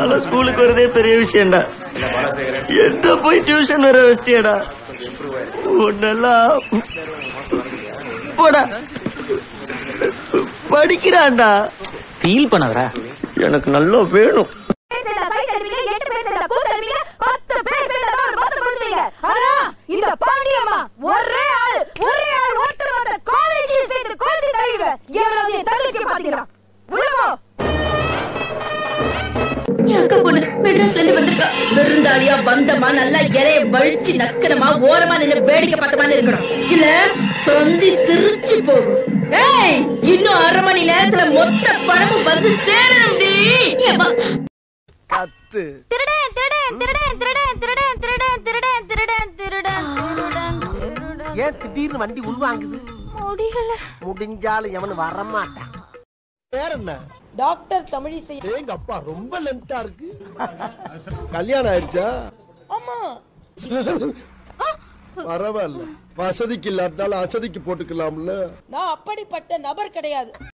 நாளா ஸ்கூலுக்கு வரதே பெரிய விஷயம்டா என்ன போய் டியூஷன் வர வச்சிட்டியடா உன்னெல்லாம் போடா படிக்கிறான்டா ஃபீல் பண்ணாதடா எனக்கு நல்லா வேணும் இந்த பாண்டியம்மா ஒரே ஆள் ஒரே ஆள் ஒருத்தர் வந்த காலேஜில் சேர்ந்து குழந்தை தழுவ எவ்வளவு தங்கச்சி பாத்தீங்களா உள்ளவோ என் அக்கா பொண்ணு மெட்ராஸ்ல இருந்து வந்திருக்கா விருந்தாளியா வந்தமா நல்லா இலைய வழிச்சு நக்கனமா ஓரமா நின்னு வேடிக்கை பார்த்தமான்னு இருக்கணும் இல்ல சொந்தி சிரிச்சு போகும் ஏய் இன்னும் அரை மணி நேரத்துல மொத்த பணமும் வந்து சேரணும்டி கத்து திருடன் திருடன் திருடன் திருடன் திருடன் திருடன் திருடன் திருடன் திருடன் திருடன் திருடன் ஏன் திடீர்னு வண்டி உள்வாங்குது முடியல முடிஞ்சாலும் எவனு வரமாட்டான் வேற என்ன டாக்டர் தமிழிசை எங்க அப்பா ரொம்ப லென்த்தா இருக்கு கல்யாணம் ஆயிடுச்சா ஆமா பரவாயில்ல வசதிக்கு இல்லாட்டாலும் அசதிக்கு போட்டுக்கலாம்ல நான் அப்படிப்பட்ட நபர் கிடையாது